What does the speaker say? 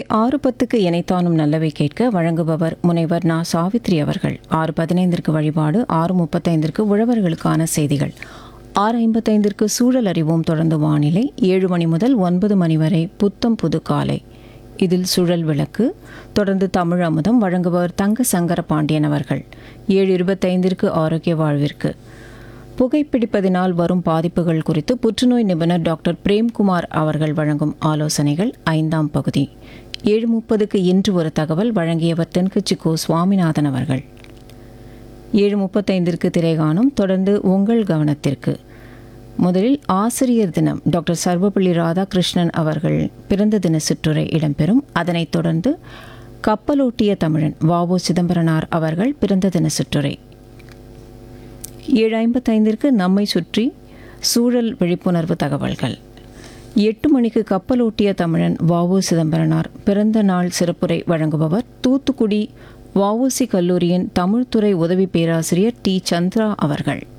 ஆறு பத்துக்கு இணைத்தானும் நல்லவை கேட்க வழங்குபவர் முனைவர் நா சாவித்ரி அவர்கள் ஆறு பதினைந்திற்கு வழிபாடு ஆறு முப்பத்தைந்திற்கு உழவர்களுக்கான செய்திகள் ஆறு ஐம்பத்தைந்திற்கு சூழல் அறிவோம் தொடர்ந்து வானிலை ஏழு மணி முதல் ஒன்பது மணி வரை புத்தம் புது காலை இதில் சுழல் விளக்கு தொடர்ந்து தமிழ் அமுதம் வழங்குபவர் தங்க சங்கர பாண்டியன் அவர்கள் ஏழு இருபத்தைந்திற்கு ஆரோக்கிய வாழ்விற்கு புகைப்பிடிப்பதினால் வரும் பாதிப்புகள் குறித்து புற்றுநோய் நிபுணர் டாக்டர் பிரேம்குமார் அவர்கள் வழங்கும் ஆலோசனைகள் ஐந்தாம் பகுதி ஏழு முப்பதுக்கு இன்று ஒரு தகவல் வழங்கியவர் தென்கட்சி கோ சுவாமிநாதன் அவர்கள் ஏழு முப்பத்தைந்திற்கு திரைகாணும் தொடர்ந்து உங்கள் கவனத்திற்கு முதலில் ஆசிரியர் தினம் டாக்டர் சர்வப்பள்ளி ராதாகிருஷ்ணன் அவர்கள் பிறந்த தின சிற்றுரை இடம்பெறும் அதனைத் தொடர்ந்து கப்பலோட்டிய தமிழன் வாவோ சிதம்பரனார் அவர்கள் பிறந்த தின சிற்றுரை ஏழு ஐம்பத்தைந்திற்கு நம்மை சுற்றி சூழல் விழிப்புணர்வு தகவல்கள் எட்டு மணிக்கு கப்பலோட்டிய தமிழன் வாவு சிதம்பரனார் பிறந்த நாள் சிறப்புரை வழங்குபவர் தூத்துக்குடி வஉசி கல்லூரியின் தமிழ்துறை உதவி பேராசிரியர் டி சந்திரா அவர்கள்